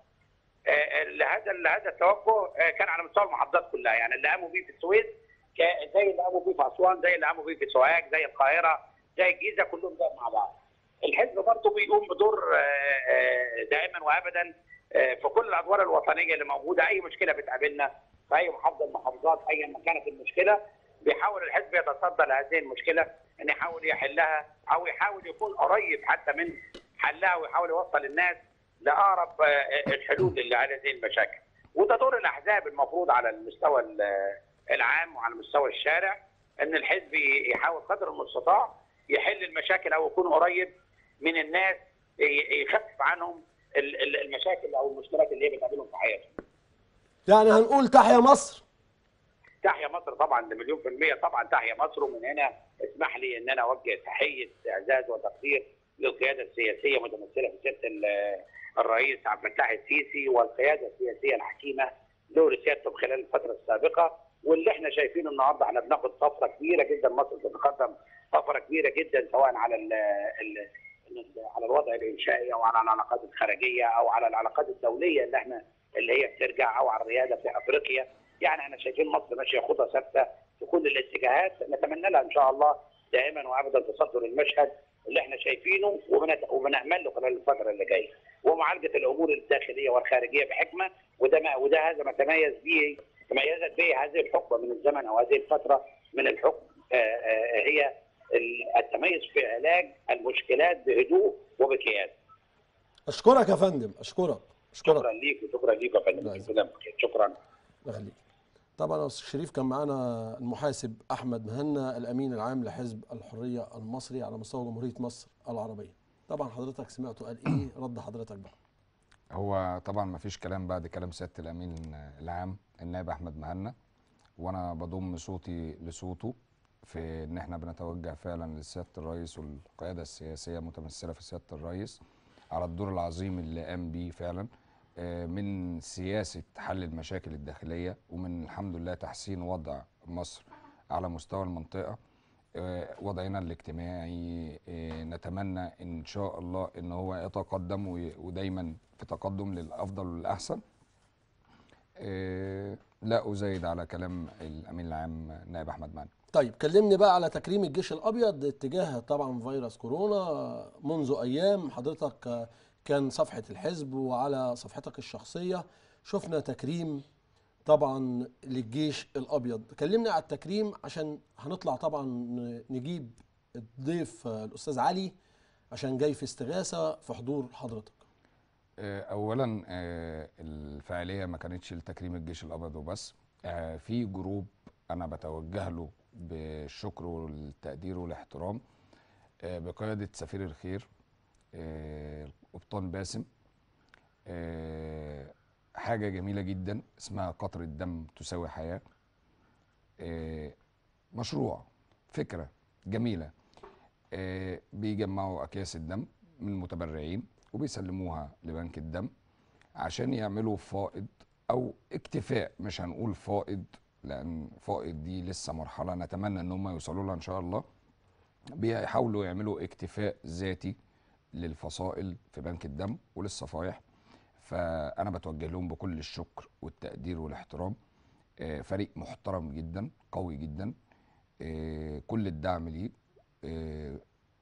آه، ال- هذا ال- هذا التوجه آه، كان على مستوى المحافظات كلها يعني اللي قاموا بيه في السويس كا- زي اللي قاموا بيه في اسوان زي اللي قاموا بيه في سوهاج زي القاهره زي الجيزه كلهم جاوا مع بعض. الحزب برضه بيقوم بدور آه، آه، دائما وابدا آه، في كل الادوار الوطنيه اللي موجوده اي مشكله بتقابلنا في اي محافظه من المحافظات ايا ما كانت المشكله بيحاول الحزب يتصدى لهذه المشكله ان يحاول يحلها او يحاول يكون قريب حتى من حلها ويحاول يوصل الناس لاقرب آه، الحلول اللي على هذه المشاكل وده دور الاحزاب المفروض على المستوى ال- العام وعلى مستوى الشارع ان الحزب يحاول قدر المستطاع يحل المشاكل او يكون قريب من الناس ي- يخفف عنهم ال- ال- المشاكل او المشكلات اللي هي بتقابلهم في حياتهم. يعني هنقول تحيا مصر تحيا مصر طبعا لمليون في المية طبعا تحيا مصر ومن هنا اسمح لي ان انا اوجه تحية اعزاز وتقدير للقيادة السياسية متمثلة في سيادة ال- الرئيس عبد الفتاح السيسي والقيادة السياسية الحكيمة له رسالته خلال الفترة السابقة واللي احنا شايفينه النهارده احنا بناخد طفرة كبيرة جدا مصر بتتقدم طفرة كبيرة جدا سواء على ال ال على الوضع الانشائي او على العلاقات الخارجيه او على العلاقات الدوليه اللي احنا اللي هي بترجع او على الرياده في افريقيا يعني احنا شايفين مصر ماشيه خطى ثابته في كل الاتجاهات نتمنى لها ان شاء الله دائما وابدا تصدر المشهد اللي احنا شايفينه وبنت- وبنامل له خلال الفتره اللي جايه ومعالجه الامور الداخليه والخارجيه بحكمه وده ما وده هذا ما تميز به تميزت به هذه الحقبه من الزمن او هذه الفتره من الحكم آه، آه، هي ال- التميز في علاج المشكلات بهدوء وبكياس اشكرك يا فندم اشكرك اشكرك شكرا ليك وشكرا ليك يا فندم لا، جزاك الله خير. شكرا الله يخليك طبعا يا استاذ شريف كان معانا المحاسب احمد مهنا الامين العام لحزب الحريه المصري على مستوى جمهوريه مصر العربيه طبعا حضرتك سمعته قال ايه رد حضرتك بقى هو طبعا ما فيش كلام بعد كلام سياده الامين العام النائب احمد مهنا وانا بضم صوتي لصوته في ان احنا بنتوجه فعلا لسياده الرئيس والقياده السياسيه متمثله في سياده الرئيس على الدور العظيم اللي قام بيه فعلا آه، من سياسه حل المشاكل الداخليه ومن الحمد لله تحسين وضع مصر على مستوى المنطقه آه، وضعنا الاجتماعي آه، نتمنى ان شاء الله ان هو يتقدم وي- ودايما في تقدم للافضل والاحسن آه، لا ازايد على كلام الامين العام نائب احمد مهنا طيب كلمني بقى على تكريم الجيش الابيض اتجاه طبعا فيروس كورونا منذ ايام حضرتك آه، كان صفحه الحزب وعلى صفحتك الشخصيه شفنا تكريم طبعا للجيش الابيض كلمني على التكريم عشان هنطلع طبعا ن- نجيب الضيف آه، الاستاذ علي عشان جاي في استغاثه في حضور حضرتك آه، اولا آه، الفعاليه ما كانتش لتكريم الجيش الابيض وبس آه، في جروب انا بتوجه له بالشكر والتقدير والاحترام آه، بقياده سفير الخير آه، القبطان باسم آه، حاجه جميله جدا اسمها قطره دم تساوي حياه آه، مشروع فكره جميله آه، بيجمعوا اكياس الدم من المتبرعين وبيسلموها لبنك الدم عشان يعملوا فائض او اكتفاء مش هنقول فائض لان فائض دي لسه مرحله نتمنى ان هم يوصلوا لها ان شاء الله بيحاولوا يعملوا اكتفاء ذاتي للفصائل في بنك الدم وللصفائح فانا بتوجه لهم بكل الشكر والتقدير والاحترام آه، فريق محترم جدا قوي جدا آه، كل الدعم ليه آه،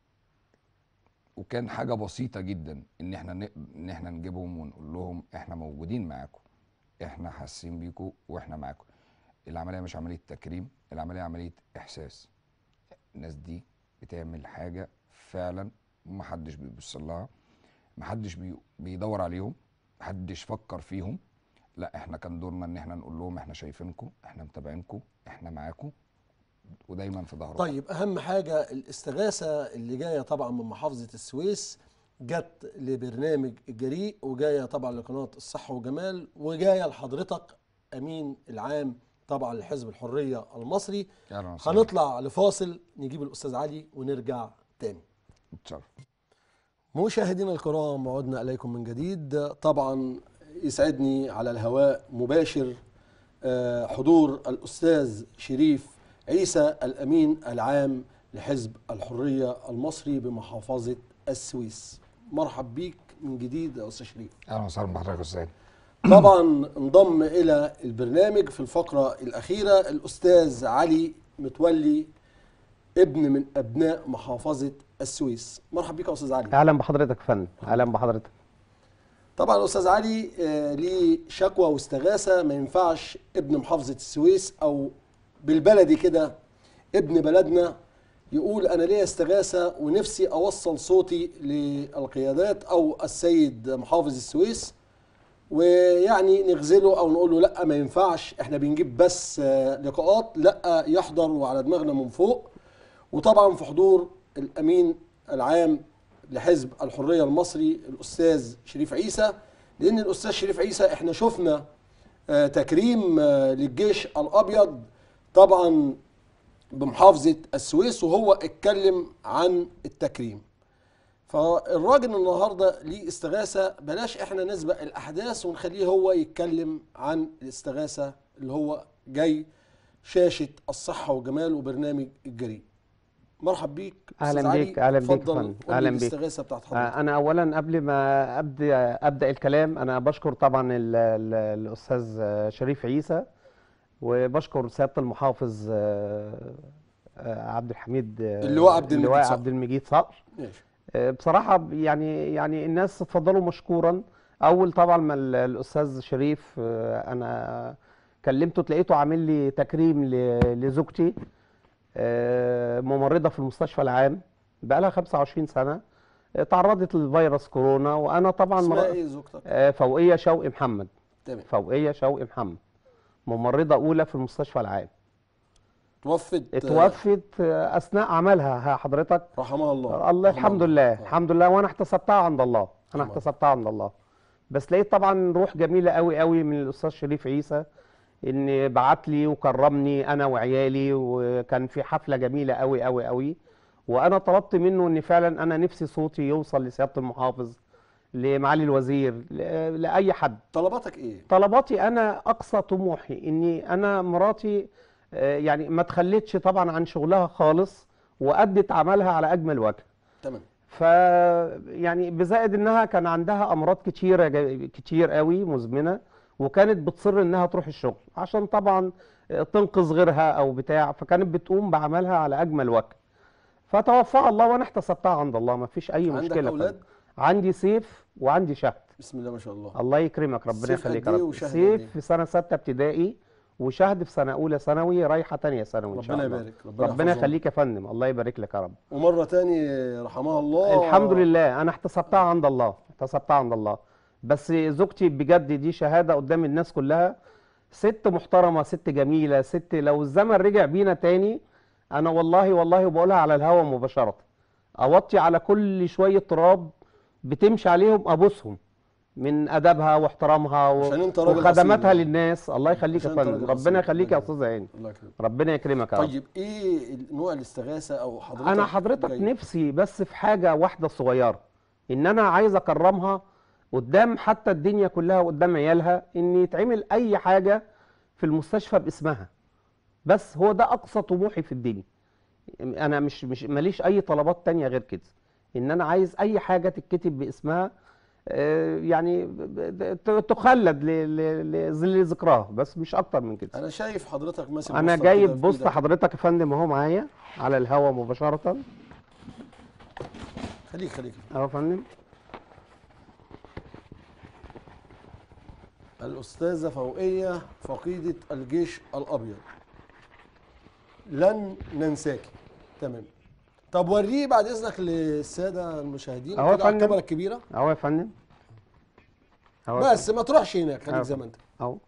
وكان حاجه بسيطه جدا ان احنا ن- ان احنا نجيبهم ونقول لهم احنا موجودين معاكم احنا حاسين بيكم واحنا معاكم العمليه مش عمليه تكريم العمليه عمليه احساس الناس دي بتعمل حاجه فعلا محدش بيبص لها محدش بي بيدور عليهم محدش فكر فيهم لا احنا كان دورنا ان احنا نقول لهم احنا شايفينكم احنا متابعينكم احنا معاكم ودايما في ظهركم طيب اهم حاجه الاستغاثه اللي جايه طبعا من محافظه السويس جت لبرنامج الجريء وجايه طبعا لقناه الصحه وجمال وجايه لحضرتك امين العام طبعا لحزب الحريه المصري أهلاً وسهلاً. هنطلع لفاصل نجيب الاستاذ علي ونرجع تاني متشرف مشاهدينا الكرام عدنا اليكم من جديد طبعا يسعدني على الهواء مباشر آه، حضور الاستاذ شريف عيسى الامين العام لحزب الحريه المصري بمحافظه السويس مرحب بيك من جديد يا استاذ شريف اهلا وسهلا بحضرتك يا استاذ طبعا انضم الى البرنامج في الفقره الاخيره الاستاذ علي متولي ابن من ابناء محافظه السويس مرحب بيك يا استاذ علي اهلا بحضرتك يا فندم اهلا بحضرتك طبعا الاستاذ علي آه، ليه شكوى واستغاثه ما ينفعش ابن محافظه السويس او بالبلدي كده ابن بلدنا يقول انا ليا استغاثه ونفسي اوصل صوتي للقيادات او السيد محافظ السويس ويعني نغزله او نقول له لا ما ينفعش احنا بنجيب بس آه، لقاءات لا يحضر وعلى دماغنا من فوق وطبعا في حضور الامين العام لحزب الحريه المصري الاستاذ شريف عيسى لان الاستاذ شريف عيسى احنا شفنا آه، تكريم آه، للجيش الابيض طبعا بمحافظه السويس وهو اتكلم عن التكريم فالراجل النهارده ليه استغاثه بلاش احنا نسبق الاحداث ونخليه هو يتكلم عن الاستغاثه اللي هو جاي شاشه الصحه وجمال وبرنامج الجريء مرحب بيك أهلاً أستاذ علي. بيك، أهلاً بيك يا اتفضل فندم. قول لي أهلاً بيك. الاستغاثه بتاعت حضرتك آه، انا اولا قبل ما ابدا ابدا الكلام انا بشكر طبعا ال- ال- الاستاذ آه، شريف عيسى وبشكر سياده المحافظ آه، آه، عبد الحميد آه، اللواء عبد المجيد اللواء صقر. عبد المجيد صقر ماشي آه، بصراحه ب- يعني يعني الناس اتفضلوا مشكورا اول طبعا ما ال- الاستاذ شريف آه، انا كلمته تلاقيته عامل لي تكريم ل- لزوجتي آه، ممرضه في المستشفى العام بقى لها 25 سنه آه، تعرضت لفيروس كورونا وانا طبعا اسمها مر- ايه زوجتك آه، فوقيه شوقي محمد تمام فوقيه شوقي محمد ممرضه اولى في المستشفى العام توفت اتوفت آه، اثناء عملها ها حضرتك رحمها الله الله رحمها الحمد لله آه. الحمد لله وانا احتسبتها عند الله انا تمام. احتسبتها عند الله بس لقيت طبعا روح جميله قوي قوي من الاستاذ شريف عيسى ان بعت لي وكرمني انا وعيالي وكان في حفله جميله قوي قوي قوي وانا طلبت منه ان فعلا انا نفسي صوتي يوصل لسياده المحافظ لمعالي الوزير ل- لاي حد طلباتك ايه طلباتي انا اقصى طموحي اني انا مراتي آه، يعني ما تخلتش طبعا عن شغلها خالص وادت عملها على اجمل وجه تمام ف يعني بزائد انها كان عندها امراض كتيره جا- كتير قوي مزمنه وكانت بتصر انها تروح الشغل عشان طبعا آه، تنقذ غيرها او بتاع فكانت بتقوم بعملها على اجمل وجه فتوفاها الله وانا احتسبتها عند الله ما فيش اي عندك مشكله أولاد؟ عندي سيف وعندي شهد بسم الله ما شاء الله الله يكرمك ربنا سيف يخليك قد يا إيه رب وشهد قد سيف إيه؟ في سنه سته ابتدائي وشهد في سنه اولى ثانوي رايحه تانية ثانوي ان شاء ربنا الله يبارك، ربنا ربنا يحفظهم. يخليك يا فندم الله يبارك لك يا رب ومره تاني رحمها الله الحمد لله انا احتسبتها عند الله احتسبتها عند الله بس زوجتي بجد دي شهاده قدام الناس كلها ست محترمه ست جميله ست لو الزمن رجع بينا تاني انا والله والله وبقولها على الهوا مباشره اوطي على كل شويه تراب بتمشي عليهم ابوسهم من ادبها واحترامها و- عشان أنت راجل وخدماتها أصيل. للناس الله يخليك يا عشان أنت فندم راجل أصيل. ربنا يخليك يا الله استاذ عين الله يكرمك ربنا يكرمك يا رب طيب ايه نوع الاستغاثه او حضرتك انا حضرتك جاي؟ نفسي بس في حاجه واحده صغيره ان انا عايز اكرمها قدام حتى الدنيا كلها وقدام عيالها ان يتعمل اي حاجه في المستشفى باسمها بس هو ده اقصى طموحي في الدنيا انا مش مش ماليش اي طلبات تانية غير كده ان انا عايز اي حاجه تتكتب باسمها آه، يعني ب- ب- ت- تخلد ل- ل- ل- لذكراها بس مش اكتر من كده انا شايف حضرتك ماسك انا بوستر جايب كده في بوست إيدك. حضرتك يا فندم اهو معايا على الهوا مباشره خليك خليك اهو يا فندم الأستاذة فوقية فقيدة الجيش الأبيض لن ننساك تمام طب وريه بعد إذنك للسادة المشاهدين أهو يا كده على فندم. الكاميرا الكبيرة اهو يا فندم اهو يا بس ما تروحش هناك خليك أهو. زي ما أنت فندم. اهو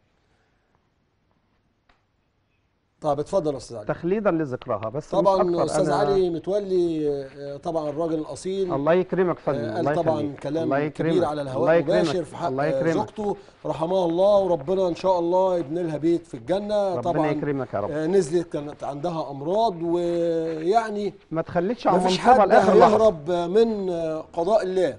طب اتفضل يا أستاذ علي تخليدا لذكراها بس مش طبعا أكتر. أستاذ أنا- علي متولي آه، طبعا الراجل الأصيل الله يكرمك يا فندم آه، الله قال طبعا يخليك. الله كلام يكرمك. كبير على الله الهواء يكرمك. مباشر في حق الله آه، يكرمك زوجته رحمها الله وربنا ان شاء الله يبني لها بيت في الجنه ربنا طبعا يكرمك يا رب. آه، نزلت كانت عندها امراض ويعني ما تخليتش عن ما فيش منصبها حد لاخر لحظه هيهرب من آه، قضاء الله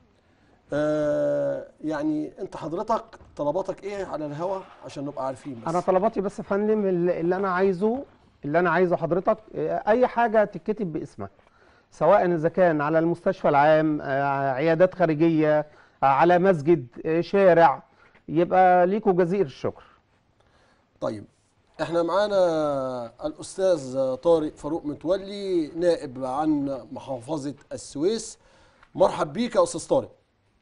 آه، يعني انت حضرتك طلباتك ايه على الهوا عشان نبقى عارفين بس انا طلباتي بس يا فندم اللي اللي انا عايزه اللي انا عايزه حضرتك آه، اي حاجه تتكتب باسمها سواء اذا كان على المستشفى العام آه، عيادات خارجيه آه، على مسجد آه، شارع يبقى ليكوا جزير الشكر طيب احنا معانا الاستاذ طارق فاروق متولي نائب عن محافظه السويس مرحب بيك يا استاذ طارق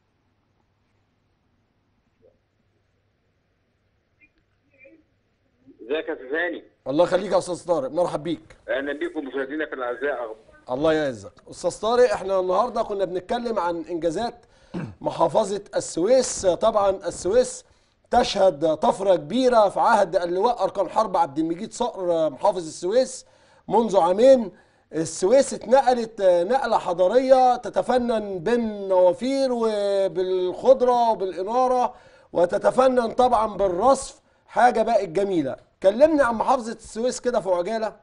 ازيك يا سيزاني الله يخليك يا استاذ طارق مرحب بيك اهلا بيكم مشاهدينا الاعزاء الله يعزك استاذ طارق احنا النهارده كنا بنتكلم عن انجازات محافظه السويس طبعا السويس تشهد طفره كبيره في عهد اللواء اركان حرب عبد المجيد صقر محافظ السويس منذ عامين السويس اتنقلت نقله حضاريه تتفنن بالنوافير وبالخضره وبالاناره وتتفنن طبعا بالرصف حاجه بقت جميله كلمني عن محافظه السويس كده في عجاله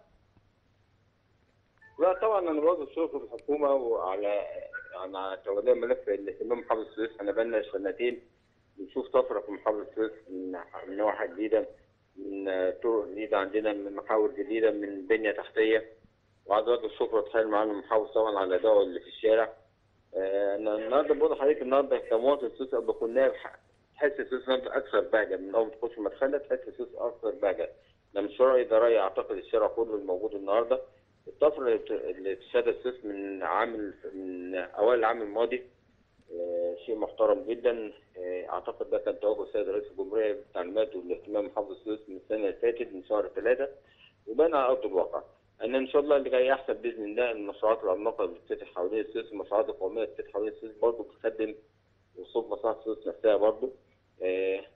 لا طبعا انا بوظف شرطه في الحكومه وعلى على تولي ملف الاهتمام محافظه السويس احنا بقالنا سنتين بنشوف طفره في محافظه السويس من من نواحي جديده من طرق جديده عندنا من محاور جديده من بنيه تحتيه وعايز اوجه الشكر والتحيه معانا المحافظ طبعا على الاداء اللي في الشارع آه، انا النهارده بقول لحضرتك النهارده كمواطن سويسي قبل كنا تحس السويس النهارده اكثر بهجه من اول ما تخش المدخله تحس السويس اكثر بهجه ده مش رأي ده رأي اعتقد الشارع كله الموجود النهارده الطفره اللي بت- اللي شهد السويس من عام من اوائل العام الماضي آه، شيء محترم جدا آه، اعتقد ده كان توجه السيد رئيس الجمهوريه بالتعليمات والاهتمام محافظ السويس من السنه اللي فاتت من شهر ثلاثه وبان على ارض الواقع ان ان شاء الله اللي جاي احسن باذن الله المشروعات العملاقه اللي بتفتح حوالين السويس المشروعات القوميه اللي بتفتح حوالين السويس برضه بتخدم وصول مصلحه السويس نفسها برضه آه،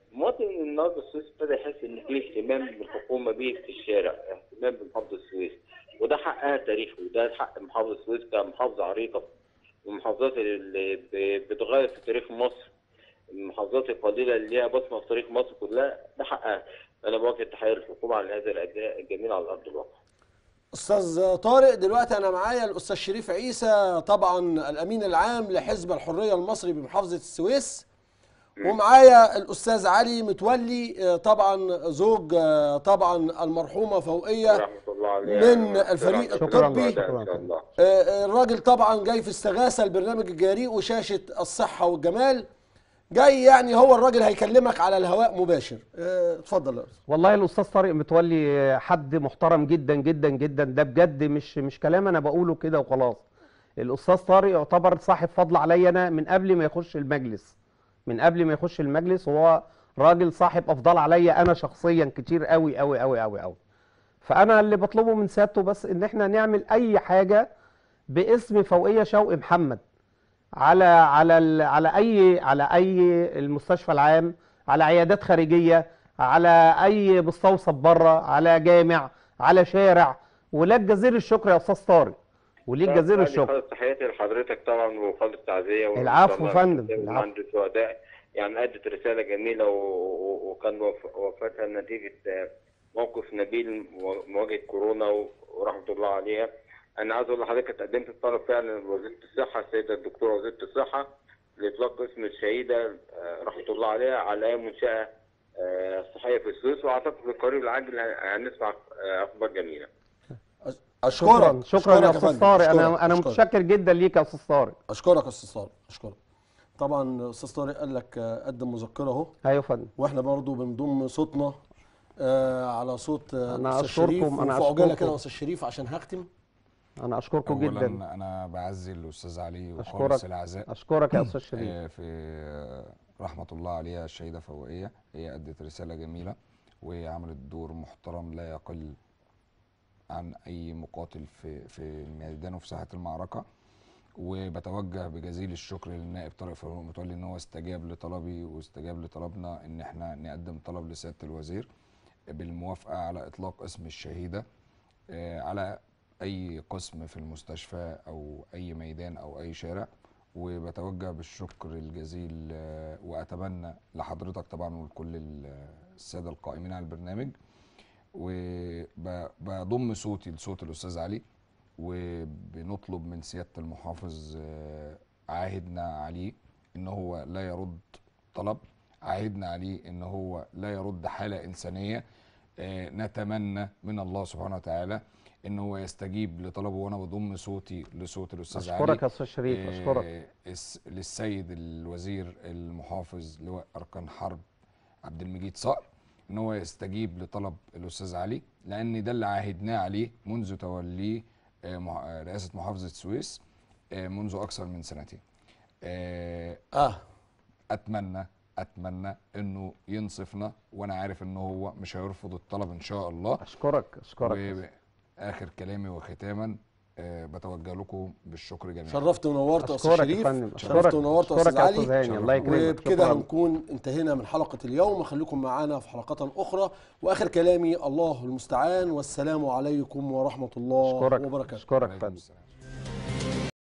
المواطن النهارده السويس ابتدى يحس ان في اهتمام من الحكومه بيه في الشارع، اهتمام بمحافظه السويس، وده حقها تاريخي وده حق محافظه السويس كمحافظه عريقه من المحافظات اللي ب- بتغير في تاريخ مصر المحافظات القليله اللي ليها بصمه في تاريخ مصر كلها ده حقها. انا بوجه التحيه للحكومه على هذا الاداء الجميل على ارض الواقع. استاذ طارق دلوقتي انا معايا الاستاذ شريف عيسى طبعا الامين العام لحزب الحريه المصري بمحافظه السويس ومعايا الاستاذ علي متولي آه، طبعا زوج آه، طبعا المرحومه فوقيه ورحمه الله عليها من الفريق شكراً الطبي ان شاء الله. آه، آه، الراجل طبعا جاي في استغاثه البرنامج الجريء وشاشه الصحه والجمال جاي يعني هو الراجل هيكلمك على الهواء مباشر آه، اتفضل يا أستاذ. والله الاستاذ طارق متولي حد محترم جدا جدا جدا ده بجد مش مش كلام انا بقوله كده وخلاص الاستاذ طارق يعتبر صاحب فضل عليا انا من قبل ما يخش المجلس من قبل ما يخش المجلس هو راجل صاحب افضال عليا انا شخصيا كتير قوي قوي قوي قوي قوي فانا اللي بطلبه من سيادته بس ان احنا نعمل اي حاجه باسم فوقيه شوقي محمد على على ال- على اي على اي المستشفى العام على عيادات خارجيه على اي مستوصف بره على جامع على شارع ولك جزير الشكر يا استاذ طارق وليك جزير طبعاً الشكر خالص تحياتي لحضرتك طبعا وخالص التعزيه العفو يا فندم، العفو. العفو الشهداء يعني ادت رساله جميله و... و- وكان وف- وفاتها نتيجه آه، موقف نبيل مو- مواجهه كورونا و- ورحمه الله عليها انا عايز اقول لحضرتك قدمت الطلب فعلا لوزيره الصحه السيده الدكتوره وزيره الصحه لاطلاق اسم الشهيده آه، رحمه الله عليها على اي منشاه آه، صحيه في السويس واعتقد في القريب العاجل هنسمع آه، اخبار جميله شكرا اشكرك شكرا يا أشكرك استاذ فندم. طارق أشكرك. انا انا أشكرك. متشكر جدا ليك يا استاذ طارق اشكرك يا استاذ طارق اشكرك طبعا استاذ طارق قال لك آه، قدم مذكره اهو ايوه يا فندم واحنا برضو بنضم صوتنا آه على صوت آه أنا الأستاذ أشكركم، شريف أنا وفي عجاله أشكركم. كده يا استاذ شريف عشان هختم انا اشكركم اولا جدا انا بعزي الاستاذ علي وخالص اشكرك العزاء اشكرك يا استاذ شريف آه، في آه، رحمة الله عليها الشهيدة فوقية هي أدت رسالة جميلة وهي عملت دور محترم لا يقل عن أي مقاتل في في الميدان وفي ساحة المعركة وبتوجه بجزيل الشكر للنائب طارق فاروق متولي ان هو استجاب لطلبي واستجاب لطلبنا ان احنا نقدم طلب لسياده الوزير بالموافقه على اطلاق اسم الشهيده آه، على اي قسم في المستشفى او اي ميدان او اي شارع وبتوجه بالشكر الجزيل آه، واتمنى لحضرتك طبعا ولكل ال- الساده القائمين على البرنامج وبضم صوتي لصوت الاستاذ علي وبنطلب من سياده المحافظ آه، عاهدنا عليه ان هو لا يرد طلب عاهدنا عليه ان هو لا يرد حاله انسانيه آه، نتمنى من الله سبحانه وتعالى ان هو يستجيب لطلبه وانا بضم صوتي لصوت الاستاذ علي اشكرك يا استاذ شريف آه، اشكرك الس- للسيد الوزير المحافظ لواء اركان حرب عبد المجيد صقر ان هو يستجيب لطلب الاستاذ علي لان ده اللي عاهدناه عليه منذ توليه آه، مع- آه، رئاسه محافظه السويس آه، منذ اكثر من سنتين آه، اه اتمنى اتمنى انه ينصفنا وانا عارف ان هو مش هيرفض الطلب ان شاء الله اشكرك اشكرك واخر كلامي وختاما آه، بتوجه لكم بالشكر جميعا شرفت ونورت يا استاذ اشكرك يا شريف فندم شرفت اشكرك ونورت يا اشكرك استاذ يا علي استاذ هاني الله يكرمك وبكده شكراً. هنكون انتهينا من حلقه اليوم اخليكم معانا في حلقات اخرى واخر كلامي الله المستعان والسلام عليكم ورحمه الله اشكرك وبركاته اشكرك عليكم فندم السلام